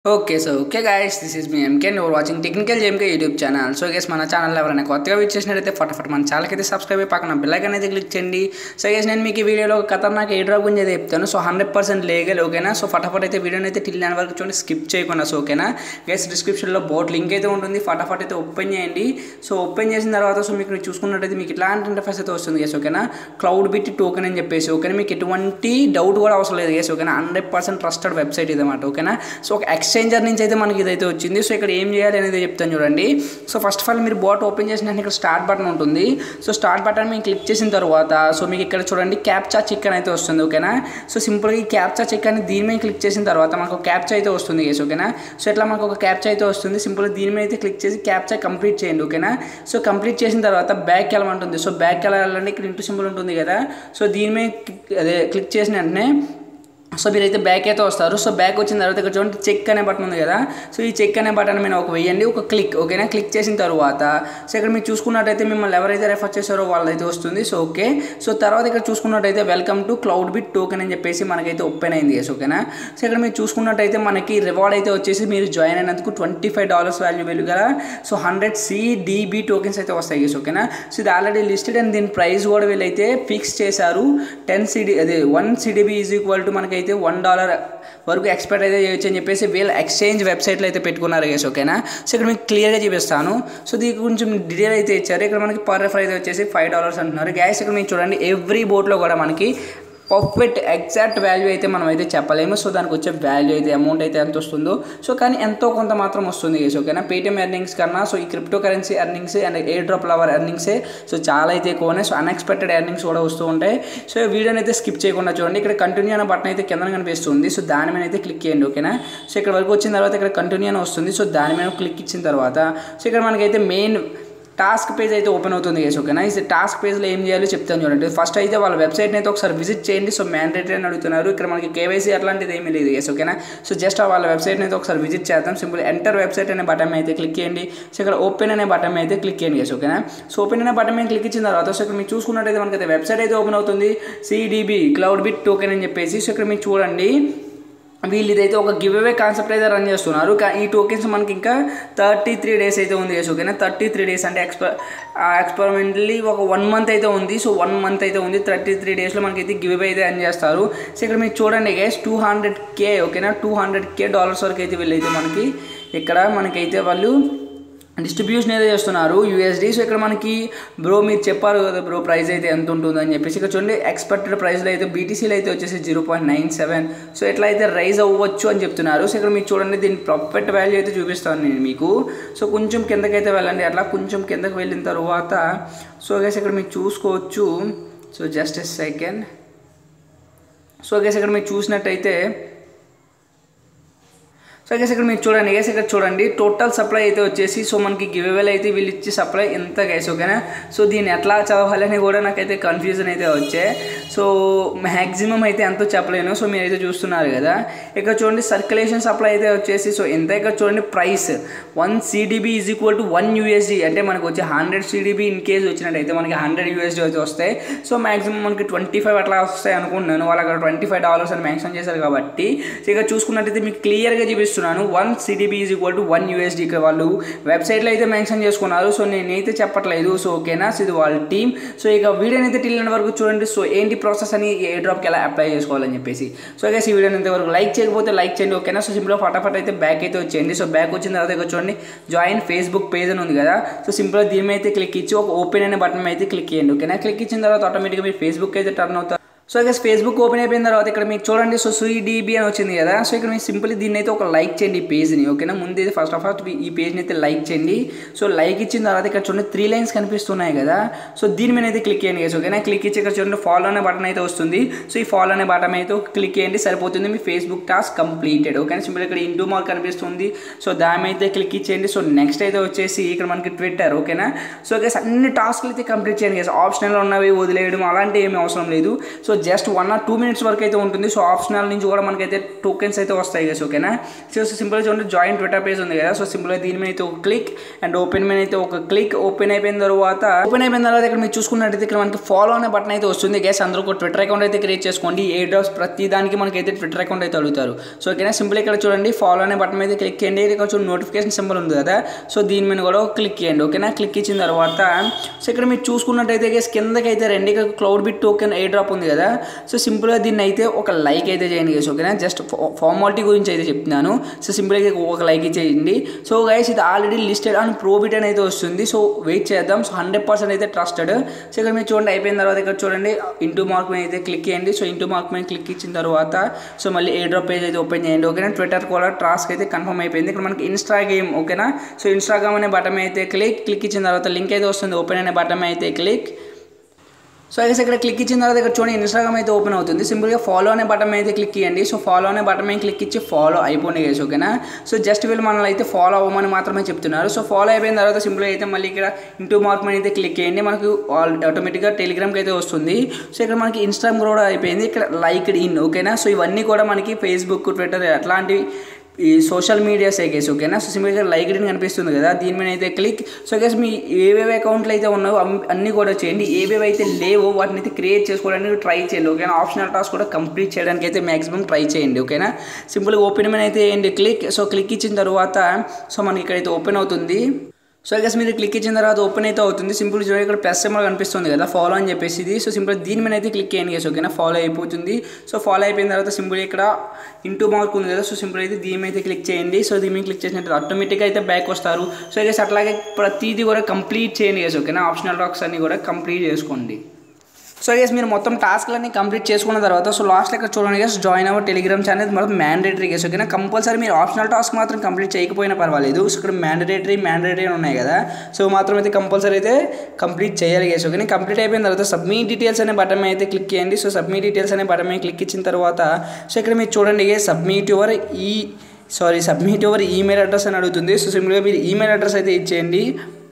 okay so okay guys this is me M K నువ్వు watching technical జేమ్కే YouTube channel so guys మన channel ఎవరైనా కొత్తగా విచ్ చేసినట్టయితే ఫటాఫట్ మన ఛానల్కి అయితే సబ్స్క్రైబ్ అయ్యి పక్కన బెల్లైక్ అనేది క్లిక్ చేయండి సో గేస్ నేను మీకు ఈ వీడియోలో ఖతర్నాక్ ఏ డ్రాప్ గురించి అయితే చెప్తాను సో హండ్రెడ్ పర్సెంట్ లేగల్ ఓకేనా సో ఫటాఫట్ అయితే వీడియోని అయితే టిల్ నేను వరకు చూడండి స్కిప్ చేయకుండా సో ఓకేనా గేస్ డిస్క్రిప్షన్లో బోట్ లింక్ అయితే ఉంటుంది ఫటాఫట్ అయితే ఓపెన్ చేయండి సో ఓపెన్ చేసిన తర్వాత సో మీకు చూసుకున్నట్టయితే మీకు ఇట్లాంటి ఇంటర్ఫేస్ అయితే వస్తుంది గేస్ ఓకేనా క్లౌడ్ బిట్ టోకెన్ అని చెప్పేసి ఓకేనా మీకు ఎటువంటి డౌట్ కూడా అవసరం లేదు గేస్ ఓకేనా హండ్రెడ్ పర్సెంట్ ట్రస్టెడ్ వెబ్సైట్ ఇదన్నమాట ఓకేనా సో ఒక ఎక్స్చేంజర్ నుంచి అయితే మనకి ఇదైతే వచ్చింది సో ఇక్కడ ఏం చేయాలి అనేది చెప్తాను చూడండి సో ఫస్ట్ ఆఫ్ ఆల్ మీరు బోట్ ఓపెన్ చేసిన వెంటనే ఇక్కడ స్టార్ట్ బటన్ ఉంటుంది సో స్టార్ట్ బటన్ మీరు క్లిక్ చేసిన తర్వాత సో మీకు ఇక్కడ చూడండి క్యాప్చా చికెన్ అయితే వస్తుంది ఓకేనా సో సింపుల్గా ఈ క్యాప్చా చికెన్ దీని మీద క్లిక్ చేసిన తర్వాత మనకు క్యాప్చా అయితే వస్తుంది గేస్ ఓకేనా సో ఇట్లా మనకు ఒక క్యాప్చా అయితే వస్తుంది సింపుల్గా దీని మీద అయితే క్లిక్ చేసి క్యాప్చా కంప్లీట్ చేయండి ఓకేనా సో కంప్లీట్ చేసిన తర్వాత బ్యాక్ వెళ్ళమంటుంది సో బ్యాక్ వెళ్ళాలంటే ఇక్కడ ఇంటూ సింబల్ ఉంటుంది కదా సో దీని మీద క్లిక్- అదే క్లిక్ చేసిన వెంటనే సో మీరైతే బ్యాక్ అయితే వస్తారు సో బ్యాక్ వచ్చిన తర్వాత ఇక్కడ చూడండి చెక్ అనే బటన్ ఉంది కదా సో ఈ చెక్ అనే బటన్ మీద ఒక వెయ్యండి ఒక క్లిక్ ఓకేనా క్లిక్ చేసిన తర్వాత సో ఇక్కడ మీరు చూసుకున్నట్టయితే మిమ్మల్ని ఎవరైతే రెఫర్ చేశారో వాళ్ళైతే వస్తుంది సో ఓకే సో తర్వాత ఇక్కడ చూసుకున్నట్టయితే welcome to cloud bit token అని చెప్పేసి మనకైతే ఓపెన్ అయింది yes, ఓకేనా సో ఇక్కడ మీరు చూసుకున్నట్టయితే మనకి రివార్డ్ అయితే వచ్చేసి మీరు జాయిన్ అయినందుకు ట్వంటీ ఫైవ్ డాలర్స్ వాల్యూ గల సో హండ్రెడ్ సిడిబి టోకెన్స్ అయితే వస్తాయి yes, ఓకేనా సో ఇది ఆల్రెడీ లిస్టెడ్ అండ్ దీని ప్రైస్ కూడా వీళ్ళైతే ఫిక్స్ చేశారు టెన్ సిడి అదే one CDB is equal to మనకైతే వన్ డాలర్ వరకు ఎక్స్పెక్ట్ అయితే చేయొచ్చు అని చెప్పేసి వీళ్ళ ఎక్స్చేంజ్ వెబ్సైట్లో అయితే పెట్టుకున్నారు గేస్ ఓకేనా సో ఇక్కడ మీకు క్లియర్గా చూపిస్తాను సో దీనికి కొంచెం డీటెయిల్ అయితే ఇచ్చారు ఇక్కడ మనకి పర్ రెఫర్ అయితే వచ్చేసి ఫైవ్ డాలర్స్ అంటున్నారు గ్యాస్ ఇక్కడ మీకు చూడండి ఎవ్రీ బోట్లో కూడా మనకి పర్ఫెక్ట్ ఎగ్జాక్ట్ వాల్యూ అయితే మనం అయితే చెప్పలేము సో దానికి వచ్చే వాల్యూ అయితే అమౌంట్ అయితే ఎంత వస్తుందో సో కానీ ఎంతో కొంత మాత్రం వస్తుంది గేస్ ఓకేనా పేటిఎం ఎర్నింగ్స్ కన్నా సో ఈ cryptocurrency earnings and airdrop lover ఎర్నింగ్సే సో చాలా అయితే ఎక్కువనే సో అన్ఎక్స్పెక్టెడ్ ఎర్నింగ్స్ కూడా వస్తూ ఉంటాయి సో ఈ వీడియోని అయితే స్కిప్ చేయకుండా చూడండి ఇక్కడ కంటిన్యూ అనే బటన్ అయితే కింద కనిపిస్తుంది సో దాని మీద అయితే క్లిక్ చేయండి ఓకేనా సో ఇక్కడ వరకు వచ్చిన తర్వాత ఇక్కడ కంటిన్యూ అని వస్తుంది సో దాని మీద క్లిక్ ఇచ్చిన తర్వాత సో ఇక్కడ మనకైతే మెయిన్ టాస్క్ పేజ్ అయితే ఓపెన్ అవుతుంది గేస్ ఓకేనా ఈ టాస్క్ పేజ్లో ఏం చేయాలో చెప్తాను చూడండి ఫస్ట్ అయితే వాళ్ళ వెబ్సైట్ని అయితే ఒకసారి విజిట్ చేయండి సో మ్యాండేటరీ అని అడుగుతున్నారు ఇక్కడ మనకి కేవైసీ అట్లాంటిది ఏమీ లేదు గేస్ ఓకేనా సో జస్ట్ వాళ్ళ వెబ్సైట్ని అయితే ఒకసారి విజిట్ చేద్దాం సింపుల్ ఎంటర్ వెబ్సైట్ అనే బటన్ అయితే క్లిక్ చేయండి సో ఇక్కడ ఓపెన్ అనే బటన్ అయితే క్లిక్ చేయండి గేస్ ఓకేనా సో ఓపెన్ అనే బటన్ మీద క్లిక్ ఇచ్చిన తర్వాత సో ఇక్కడ మీరు చూసుకున్నట్టయితే మనకైతే వెబ్సైట్ అయితే ఓపెన్ అవుతుంది సిడిబి క్లౌడ్ బిట్ టోకెన్ అని చెప్పేసి సో ఇక్కడ మీరు చూడండి వీళ్ళు ఇదైతే ఒక గివ్ అవే కాన్సెప్ట్ అయితే రన్ చేస్తున్నారు కా- ఈ టోకెన్స్ మనకి ఇంకా థర్టీ త్రీ డేస్ అయితే ఉంది చేసి ఓకేనా థర్టీ త్రీ డేస్ అంటే ఎక్స్పర్ ఎక్స్పెరిమెంటలీ ఒక వన్ మంత్ అయితే ఉంది సో వన్ మంత్ అయితే ఉంది థర్టీ త్రీ డేస్లో మనకైతే గివ్ అవే అయితే రన్ చేస్తారు సో ఇక్కడ మీరు చూడండి గైస్ టూ హండ్రెడ్ కే ఓకేనా టూ హండ్రెడ్ కే డాలర్స్ వరకు అయితే వీళ్ళైతే మనకి ఇక్కడ మనకైతే వాళ్ళు డిస్ట్రిబ్యూషన్ అయితే చేస్తున్నారు యూఎస్డి సో ఇక్కడ మనకి బ్రో మీరు చెప్పారు కదా బ్రో ప్రైస్ అయితే ఎంత ఉంటుందని చెప్పేసి ఇక్కడ చూడండి ఎక్స్పెక్టెడ్ ప్రైస్లో అయితే బీటీసీలో అయితే వచ్చేసి zero point nine seven so ఎట్లా అయితే రైజ్ అవ్వచ్చు అని చెప్తున్నారు సో ఇక్కడ మీరు చూడండి దీని పర్ఫెక్ట్ వాల్యూ అయితే చూపిస్తాను నేను మీకు సో కొంచెం కిందకైతే వెళ్ళండి అట్లా కొంచెం కిందకి వెళ్ళిన తర్వాత సో గైస్ ఇక్కడ మీరు చూసుకోవచ్చు so just a second so guys ఇక్కడ మీరు చూసినట్టయితే సో గైస్ ఇక్కడ మీరు చూడండి గైస్ ఇక్కడ చూడండి టోటల్ సప్లై అయితే వచ్చేసి సో మనకి గివ్ అవేలు అయితే వీళ్ళు ఇచ్చే సప్లై ఎంత గైస్ ఓకేనా సో దీన్ని ఎట్లా చదవాలని కూడా నాకైతే కన్ఫ్యూజన్ అయితే వచ్చే సో మ్యాక్సిమం అయితే ఎంతో చెప్పలేను సో మీరైతే చూస్తున్నారు కదా ఇక్కడ చూడండి సర్క్యులేషన్ సప్లై అయితే వచ్చేసి సో ఎంత ఇక్కడ చూడండి price one CDB is equal to one USD అంటే మనకు వచ్చి హండ్రెడ్ సిడిబి ఇన్ కేస్ వచ్చినట్టయితే మనకి హండ్రెడ్ యూఎస్డి అయితే వస్తాయి సో మాక్సిమం మనకి ట్వంటీ ఫైవ్ అట్లా వస్తాయి అనుకుంటున్నాను వాళ్ళు అక్కడ ట్వంటీ ఫైవ్ డాలర్స్ అని మెన్షన్ చేశారు కాబట్టి సో ఇక్కడ చూసుకున్నట్టయితే మీకు క్లియర్గా చూపిస్తున్నాను one CDB is equal to one USD ఇక్కడ వాళ్ళు వెబ్సైట్లో అయితే మెన్షన్ చేసుకున్నారు సో నేనైతే చెప్పట్లేదు సో ఓకేనా సో ఇది వాళ్ళ టీం సో ఇక వీడియోని అయితే టిల్ వరకు చూడండి సో ఏంటి ప్రాసెస్ అని ఏ డ్రాప్కి ఎలా అప్లై చేసుకోవాలని చెప్పేసి సో గైస్ ఈ వీడియోని ఇంతవరకు లైక్ చేయకపోతే లైక్ చేయండి ఓకేనా సో సింపుల్గా ఫటాఫట్ అయితే బ్యాక్ అయితే వచ్చేయండి సో బ్యాక్ వచ్చిన తర్వాత ఇక్కడ చూడండి జాయిన్ ఫేస్బుక్ పేజ్ అని ఉంది కదా సో సింపుల్గా దీని మీద అయితే క్లిక్ ఇచ్చి ఒక ఓపెన్ అనే బటన్ మీద అయితే క్లిక్ చేయండి ఓకేనా క్లిక్ ఇచ్చిన తర్వాత ఆటోమేటిక్గా మీరు ఫేస్బుక్ అయితే టర్న్ అవుతారు సో ఇక ఫేస్బుక్ ఓపెన్ అయిపోయిన తర్వాత ఇక్కడ మీకు చూడండి సో సుయిడిబి అని వచ్చింది కదా సో ఇక్కడ మీరు సింపుల్ దీన్ని అయితే ఒక లైక్ చేయండి ఈ పేజ్ని ఓకేనా ముందు అయితే ఫస్ట్ ఆఫ్ ఆల్ ఈ పేజ్ని అయితే లైక్ చేయండి సో లైక్ ఇచ్చిన తర్వాత ఇక్కడ చూడండి త్రీ లైన్స్ కనిపిస్తున్నాయి కదా సో దీని మీద అయితే క్లిక్ చేయండి guys, ఓకేనా క్లిక్ ఇచ్చి ఇక్కడ చూడండి ఫాలో అనే బటన్ అయితే వస్తుంది సో ఈ ఫాలో అనే బటన్ అయితే క్లిక్ చేయండి సరిపోతుంది మీ ఫేస్బుక్ టాస్క్ కంప్లీటెడ్ ఓకేనా సింపుల్ ఇక్కడ ఇంటూ మార్క్ కనిపిస్తుంది సో దాని మీద అయితే క్లిక్ ఇచ్చేయండి సో నెక్స్ట్ అయితే వచ్చేసి ఇక్కడ మనకి ట్విట్టర్ ఓకేనా సో గైస్ అన్ని టాస్క్లు అయితే కంప్లీట్ చేయండి గైస్ ఆప్షనల్ ఉన్నవి వదిలేయడం అలాంటి ఏమీ అవసరం లేదు so just one or two minutes వరకు అయితే ఉంటుంది సో ఆప్షనల్ నుంచి కూడా మనకైతే టోకెన్స్ అయితే వస్తాయి కదా ఓకేనా సో సింపుల్గా చూడండి జాయిన్ ట్విట్టర్ పేజ్ ఉంది కదా సో సింపుల్గా దీని మీద అయితే ఒక క్లిక్ అండ్ ఓపెన్ మీద అయితే ఒక క్లిక్ ఓపెన్ అయిపోయిన తర్వాత ఓపెన్ అయిపోయిన తర్వాత ఇక్కడ మీరు చూసుకున్నట్టయితే ఇక్కడ మనకి ఫాలో అనే బటన్ అయితే వస్తుంది గ్యాస్ అందరూ ఒక ట్విట్టర్ అకౌంట్ అయితే క్రియేట్ చేసుకోండి ఏ డ్రాప్స్ ప్రతి దానికి మనకైతే ట్విట్టర్ అకౌంట్ అయితే అడుగుతారు సో ఓకేనా సింపుల్ ఇక్కడ చూడండి ఫాలో అనే బటన్ మీద క్లిక్ చేయండి ఇక్కడ కొంచెం నోటిఫికేషన్ సింబల్ ఉంది కదా సో దీని మీద కూడా క్లిక్ చేయండి ఓకేనా క్లిక్ ఇచ్చిన తర్వాత సో ఇక్కడ మీరు చూసుకున్నట్టయితే గేస్ కిందకి అయితే రెండు ఇక్కడ cloud bit token airdrop ఉంది కదా సో సింపుల్గా దీన్ని అయితే ఒక లైక్ అయితే చేయండి గేస్ ఓకేనా జస్ట్ ఫార్మాలిటీ గురించి అయితే చెప్తున్నాను సో సింపుల్గా ఒక లైక్ ఇచ్చేయండి సో గైస్ ఇది ఆల్రెడీ లిస్టెడ్ అండ్ ప్రోబిట్ అని అయితే వస్తుంది సో వెయిట్ చేద్దాం సో హండ్రెడ్ పర్సెంట్ అయితే ట్రస్టెడ్ సో ఇక్కడ మీరు చూడండి అయిపోయిన తర్వాత ఇక్కడ చూడండి ఇంటూ మార్క్ మీద అయితే క్లిక్ చేయండి సో ఇంటూ మార్క్ మీద క్లిక్ ఇచ్చిన తర్వాత సో మళ్ళీ ఏ డ్రాప్ పేజ్ అయితే ఓపెన్ చేయండి ఓకేనా ట్విట్టర్ కూడా టాస్క్ అయితే కన్ఫర్మ్ అయిపోయింది ఇక్కడ మనకి ఇన్స్టా గేమ్ ఓకేనా సో ఇన్స్టాగ్రామ్ అనే బటన్ అయితే క్లిక్ క్లిక్ ఇచ్చిన తర్వాత లింక్ అయితే వస్తుంది ఓపెన్ అనే బటన్ అయితే క్లిక్ సో అయితే ఇక్కడ క్లిక్ ఇచ్చిన తర్వాత ఇక్కడ చూడండి ఇన్స్టాగ్రామ్ అయితే ఓపెన్ అవుతుంది సింపుల్గా ఫాలో అనే బటన్ అయితే క్లిక్ చేయండి సో ఫాలో అనే బటన్ మీద క్లిక్ ఇచ్చి ఫాలో అయిపోయినాయి గేస్ ఓకేనా సో జస్ట్ వీళ్ళు మనల్ని అయితే ఫాలో అవ్వమని మాత్రమే చెప్తున్నారు సో ఫాలో అయిపోయిన తర్వాత సింపుల్గా అయితే మళ్ళీ ఇక్కడ ఇంటూ మార్క్ మీద అయితే క్లిక్ చేయండి మనకు ఆటోమేటిక్గా టెలిగ్రామ్కి అయితే వస్తుంది సో ఇక్కడ మనకి ఇన్స్టాగ్రామ్ కూడా అయిపోయింది ఇక్కడ లైక్డ్ ఇన్ ఓకేనా సో ఇవన్నీ కూడా మనకి ఫేస్బుక్ ట్విట్టర్ అట్లాంటి ఈ సోషల్ మీడియాస్ కేసు ఓకేనా సో సింపుల్గా లైక్ అని కనిపిస్తుంది కదా దీని మీద అయితే క్లిక్ సో గేస్ మీ ఏవేవి అకౌంట్లు అయితే ఉన్నాయో అమ్- అన్నీ కూడా చేయండి ఏవేవి అయితే లేవో వాటిని అయితే క్రియేట్ చేసుకోవడానికి ట్రై చేయండి ఓకేనా ఆప్షనల్ టాస్క్ కూడా కంప్లీట్ చేయడానికి అయితే మాక్సిమం ట్రై చేయండి ఓకేనా సింపుల్గా ఓపెన్ మీద అయితే వేయండి క్లిక్ సో క్లిక్ ఇచ్చిన తర్వాత సో మనకి ఇక్కడైతే ఓపెన్ అవుతుంది సో గస్ మీరు క్లిక్ ఇచ్చిన తర్వాత ఓపెన్ అయితే అవుతుంది సింపుల్ చూడండి ఇక్కడ ప్లస్ సింబల్ కనిపిస్తుంది కదా ఫాలో అని చెప్పేసి ఇది సో సింపుల్ దీని మీద అయితే క్లిక్ చేయండి గేస్ ఓకేనా ఫాలో అయిపోతుంది సో ఫాలో అయిపోయిన తర్వాత సింపుల్ ఇక్కడ ఇంటూ మార్క్ ఉంది కదా సో సింపుల్ అయితే దీని మీద అయితే క్లిక్ చేయండి సో దీని మీద క్లిక్ చేసినట్టు ఆటోమేటిక్గా అయితే బ్యాక్ వస్తారు సో గేస్ అట్లాగే ప్రతిదీ కూడా కంప్లీట్ చేయండి గేస్ ఓకేనా ఆప్షనల్ టాక్స్ అన్ని కూడా కంప్లీట్ చేసుకోండి సో గేస్ మీరు మొత్తం టాస్క్లన్నీ కంప్లీట్ చేసుకున్న తర్వాత సో లాస్ట్ ఇక్కడ చూడండి గేస్ జాయిన్ అవ్వ టెలిగ్రామ్ ఛానల్ మొత్తం మ్యాండేటరీ గేస్ ఓకేనా కంపల్సరీ మీరు ఆప్షనల్ టాస్క్ మాత్రం కంప్లీట్ చేయకపోయినా పర్వాలేదు సో ఇక్కడ మ్యాండేటరీ మ్యాండేటరీ అని ఉన్నాయి కదా సో మాత్రం అయితే కంపల్సరీ అయితే కంప్లీట్ చేయాలి గేస్ ఓకేనా కంప్లీట్ అయిపోయిన తర్వాత సబ్మిట్ డీటెయిల్స్ అనే బటన్ మీద అయితే క్లిక్ చేయండి సో సబ్మిట్ డీటెయిల్స్ అనే బటన్ మీద క్లిక్ ఇచ్చిన తర్వాత సో ఇక్కడ మీరు చూడండి గేస్ సబ్మిట్ యువర్ ఈ sorry submit your email address అని అడుగుతుంది సో సింపుల్గా మీరు ఈమెయిల్ అడ్రస్ అయితే ఇచ్చేయండి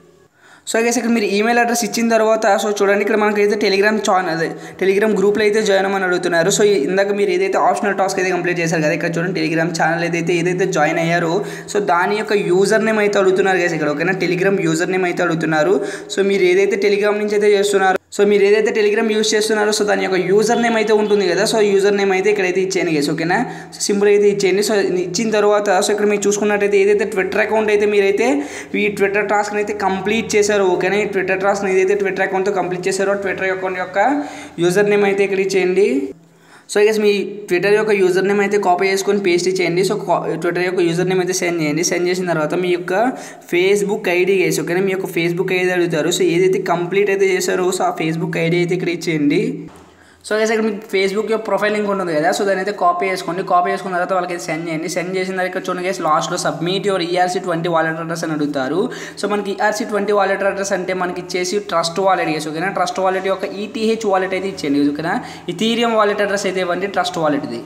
సో గైస్ ఇక్కడ మీరు ఈమెయిల్ అడ్రస్ ఇచ్చిన తర్వాత సో చూడండి ఇక్కడ మనకైతే టెలిగ్రామ్ ఛానల్ అదే టెలిగ్రామ్ గ్రూప్లో అయితే జాయిన్ అవ్వమని అడుగుతున్నారు సో ఇందాక మీరు ఏదైతే ఆప్షనల్ టాస్క్ అయితే కంప్లీట్ చేశారు కదా ఇక్కడ చూడండి టెలిగ్రామ్ ఛానల్ ఏదైతే ఏదైతే జాయిన్ అయ్యారో సో దాని యొక్క యూజర్ నేమ్ అయితే అడుగుతున్నారు గైస్ ఇక్కడ ఓకేనా టెలిగ్రామ్ యూజర్ నేమ్ అయితే అడుగుతున్నారు సో మీరు ఏదైతే టెలిగ్రామ్ నుంచి అయితే చేస్తున్నారు సో మీరు ఏదైతే టెలిగ్రామ్ యూస్ చేస్తున్నారో సో దాని యొక్క యూజర్ నేమ్ అయితే ఉంటుంది కదా సో యూజర్ నేమ్ అయితే ఇక్కడైతే ఇచ్చేయండి గేస్ ఓకేనా సో సింపుల్ అయితే ఇచ్చేయండి సో ఇచ్చిన తర్వాత సో ఇక్కడ మీరు చూసుకున్నట్టయితే ఏదైతే ట్విట్టర్ అకౌంట్ అయితే మీరైతే ఈ ట్విట్టర్ టాస్క్ని అయితే కంప్లీట్ చేశారో ఓకేనా ఈ ట్విట్టర్ టాస్క్ ఏదైతే ట్విట్టర్ అకౌంట్తో కంప్లీట్ చేశారో ట్విట్టర్ అకౌంట్ యొక్క యూజర్ నేమ్ అయితే ఇక్కడ ఇచ్చేయండి సో గెస్ మీ ట్విట్టర్ యొక్క యూజర్ నేమ్ అయితే కాపీ చేసుకొని పేస్ట్ చేయండి సో ట్విట్టర్ యొక్క యూజర్ నేమ్ అయితే సెండ్ చేయండి సెండ్ చేసిన తర్వాత మీ యొక్క ఫేస్బుక్ ఐడి వేసి ఓకేనా మీ యొక్క ఫేస్బుక్ ఐడి అడుగుతారు సో ఏదైతే కంప్లీట్ అయితే చేశారో సో ఆ ఫేస్బుక్ ఐడి అయితే ఇక్కడ ఇచ్చేయండి సో గైస్ ఇక్కడ మీకు ఫేస్బుక్ యొక్క ప్రొఫైల్ లింక్ ఉంటుంది కదా సో దాని అయితే కాపీ చేసుకోండి కాపీ చేసుకున్న తర్వాత వాళ్ళకి అయితే సెండ్ చేయండి సెండ్ చేసిన తర్వాత ఇక్కడ చూడండి గైస్ లాస్ట్లో submit your ERC twenty wallet address అని అడుగుతారు సో మనకి ఈఆర్సీ ట్వంటీ వాలెట్ అడ్రస్ అంటే మనకి ఇచ్చేసి ట్రస్ట్ వాలెట్ చేసి ఓకేనా ట్రస్ట్ వాలెట్ యొక్క ఈటీహెచ్ వాలెట్ అయితే ఇచ్చేయండి ఓకేనా ఇథీరియం వాలెట్ అడ్రస్ అయితే ఇవ్వండి ట్రస్ట్ వాలెట్ది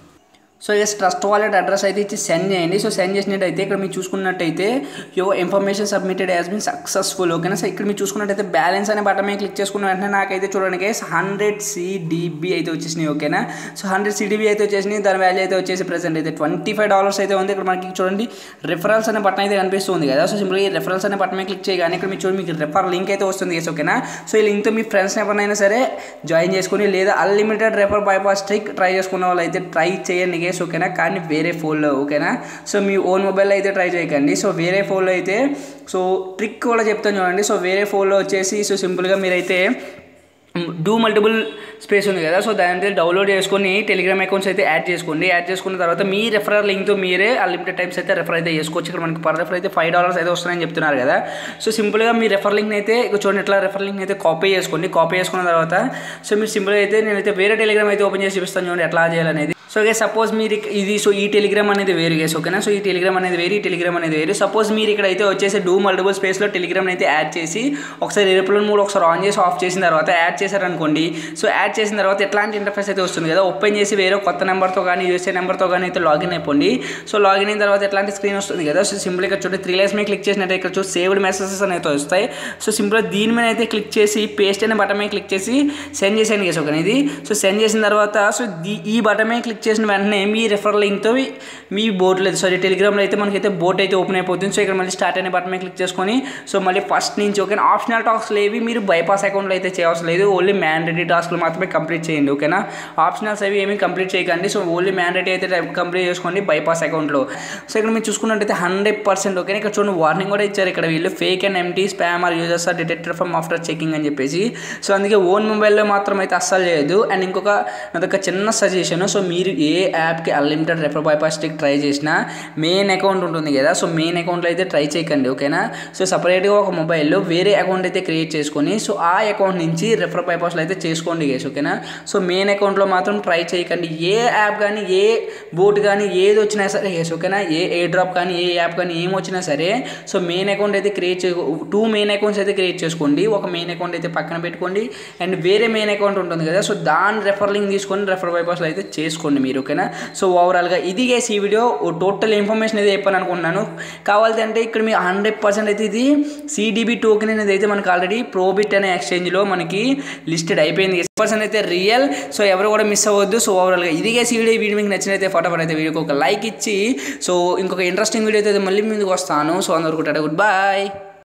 so yes trust wallet address అయితే ఇచ్చి సెండ్ చేయండి సో సెండ్ చేసినట్టయితే ఇక్కడ మీరు చూసుకున్నట్టయితే your information submitted as been successful ఓకేనా సో ఇక్కడ మీరు చూసుకున్నట్టయితే బ్యాలెన్స్ అనే బటన్ మీద క్లిక్ చేసుకున్న వెంటనే నాకైతే చూడండి హండ్రెడ్ సిడిబి అయితే వచ్చేసినాయి ఓకేనా సో హండ్రెడ్ సిడిబి అయితే వచ్చేసినాయి దాని వాల్యూ అయితే వచ్చేసి ప్రెసెంట్ అయితే ట్వంటీ ఫైవ్ డాలర్స్ అయితే ఉంది ఇక్కడ మనకి చూడండి రిఫరల్స్ అనే బటన్ అయితే కనిపిస్తుంది కదా సో సింపుల్గా ఈ రిఫరల్స్ అనే బటన్ మీద క్లిక్ చేయగానే ఇక్కడ మీరు చూడండి మీకు రిఫర్ లింక్ అయితే వస్తుంది yes, ఓకేనా సో ఈ లింక్తో మీ ఫ్రెండ్స్ ఎవరినైనా సరే జాయిన్ చేసుకుని లేదా unlimited refer bypass trick try చేసుకున్న వాళ్ళు అయితే ట్రై చేయండి గేస్ ఓకేనా కానీ వేరే ఫోన్లో ఓకేనా సో మీ ఓన్ మొబైల్లో అయితే ట్రై చేయకండి సో వేరే ఫోన్లో అయితే సో ట్రిక్ కూడా చెప్తాను చూడండి సో వేరే ఫోన్లో వచ్చేసి సో సింపుల్గా మీరైతే డూ మల్టిపుల్ స్పేస్ ఉంది కదా సో దాని డౌన్లోడ్ చేసుకొని టెలిగ్రామ్ అకౌంట్స్ అయితే యాడ్ చేసుకోండి యాడ్ చేసుకున్న తర్వాత మీ రెఫరల్ లింక్తో మీరే అన్లిమిటెడ్ టైమ్స్ అయితే రెఫర్ అయితే చేసుకోవచ్చు ఇక్కడ మనకి పర్ రెఫర్ అయితే ఫైవ్ డాలర్స్ అయితే వస్తున్నాయని చెప్తున్నారు కదా సో సింపుల్గా మీ రెఫర్ లింక్ అయితే ఇక చూడండి ఇట్లా రెఫర్ లింక్ అయితే కాపీ చేసుకోండి కాపీ చేసుకున్న తర్వాత సో మీరు సింపుల్గా అయితే నేనైతే వేరే టెలిగ్రామ్ అయితే ఓపెన్ చేసి చూపిస్తాను చూడండి ఎట్లా చేయాలనేది సో గే సపోజ్ మీరు ఇక- ఇది సో ఈ టెలిగ్రామ్ అనేది వేరు గేస్ ఓకేనా సో ఈ టెలిగ్రామ్ అనేది వేరు ఈ టెలిగ్రామ్ అనేది వేరు సపోజ్ మీరు ఇక్కడ అయితే వచ్చేసి డూ మల్టిపుల్ స్పేస్లో టెలిగ్రామ్ అయితే యాడ్ చేసి ఒకసారి ఏరోప్లేన్ మూడు ఒకసారి ఆన్ చేసి ఆఫ్ చేసిన తర్వాత యాడ్ చేశారనుకోండి సో యాడ్ చేసిన తర్వాత ఎట్లాంటి ఇంటర్ఫేస్ అయితే వస్తుంది కదా ఓపెన్ చేసి వేరే కొత్త నెంబర్తో కానీ యూఎస్ఏ నెంబర్తో కానీ అయితే లాగిన్ అయిపోండి సో లాగిన్ అయిన తర్వాత ఎట్లాంటి స్క్రీన్ వస్తుంది కదా సో సింపుల్ ఇక్కడ చూడండి త్రీ లైన్స్ మీద క్లిక్ చేసినట్టు ఇక్కడ చూసి సేవ్డ్ మెసేజెస్ అనేది వస్తాయి సో సింపుల్గా దీని మీద అయితే క్లిక్ చేసి పేస్ట్ అనే బటన్ మీద క్లిక్ చేసి సెండ్ చేసేయండి కేసు ఒక ఇది సో సెండ్ చేసిన తర్వాత సో దీ ఈ బటన్ మీద క్లిక్ చేసిన వెంటనే మీ రెఫర్ లింక్తో మీ బోట్ లేదు సారీ టెలిగ్రామ్లో అయితే మనకైతే బోట్ అయితే ఓపెన్ అయిపోతుంది సో ఇక్కడ మళ్ళీ స్టార్ట్ అనే బటన్ మీద క్లిక్ చేసుకొని సో మళ్ళీ ఫస్ట్ నుంచి ఓకేనా ఆప్షనల్ టాస్క్లు ఏవి మీరు బైపాస్ అకౌంట్లో అయితే చేయవలసిన లేదు ఓన్లీ మ్యాండేటరీ టాస్క్లు మాత్రమే కంప్లీట్ చేయండి ఓకేనా ఆప్షనల్స్ అవి ఏమీ కంప్లీట్ చేయకండి సో ఓన్లీ మ్యాండేటరీ అయితే కంప్లీట్ చేసుకోండి బైపాస్ అకౌంట్లో సో ఇక్కడ మీరు చూసుకున్నట్టయితే హండ్రెడ్ పర్సెంట్ ఓకేనా ఇక్కడ చూడండి వార్నింగ్ కూడా ఇచ్చారు ఇక్కడ వీళ్ళు fake and anti spam or users are detected from after checking అని చెప్పేసి సో అందుకే ఓన్ మొబైల్లో మాత్రం అయితే అస్సలు చేయదు అండ్ ఇంకొక అదొక చిన్న సజెషన్ సో మీరు ఏ యాప్కి unlimited refer bypass trick try చేసినా మెయిన్ అకౌంట్ ఉంటుంది కదా సో మెయిన్ అకౌంట్లో అయితే ట్రై చేయకండి ఓకేనా సో సపరేట్గా ఒక మొబైల్లో వేరే అకౌంట్ అయితే క్రియేట్ చేసుకొని సో ఆ అకౌంట్ నుంచి రెఫర్ బైపాస్లో అయితే చేసుకోండి గేస్ ఓకేనా సో మెయిన్ అకౌంట్లో మాత్రం ట్రై చేయకండి ఏ యాప్ కానీ ఏ బోట్ కానీ ఏది వచ్చినా సరే గేస్ ఓకేనా ఏ ఏ డ్రాప్ కానీ ఏ యాప్ కానీ ఏం వచ్చినా సరే సో మెయిన్ అకౌంట్ అయితే క్రియేట్ చే టూ మెయిన్ అకౌంట్స్ అయితే క్రియేట్ చేసుకోండి ఒక మెయిన్ అకౌంట్ అయితే పక్కన పెట్టుకోండి అండ్ వేరే మెయిన్ అకౌంట్ ఉంటుంది కదా సో దాని రెఫర్ లింక్ తీసుకొని రెఫర్ బైపాస్లో అయితే చేసుకోండి మీరు ఓకేనా సో ఓవరాల్గా ఇది గేస్ ఈ వీడియో టోటల్ ఇన్ఫర్మేషన్ అయితే చెప్పాను అనుకుంటున్నాను కావాలి అంటే ఇక్కడ మీ హండ్రెడ్ పర్సెంట్ అయితే ఇది సిడిబి టోకెన్ అనేది అయితే మనకి ఆల్రెడీ ప్రోబిట్ అనే ఎక్స్చేంజ్లో మనకి లిస్టెడ్ అయిపోయింది పర్సెంట్ అయితే రియల్ సో ఎవరు కూడా మిస్ అవ్వద్దు సో ఓవరాల్గా ఇది గేస్ ఈ వీడియో ఈ వీడియో మీకు నచ్చినైతే ఫటాఫట్ అయితే వీడియోకి ఒక లైక్ ఇచ్చి సో ఇంకొక ఇంట్రెస్టింగ్ వీడియో అయితే మళ్ళీ ముందుకు వస్తాను సో అందరూ గుడ్ బాయ్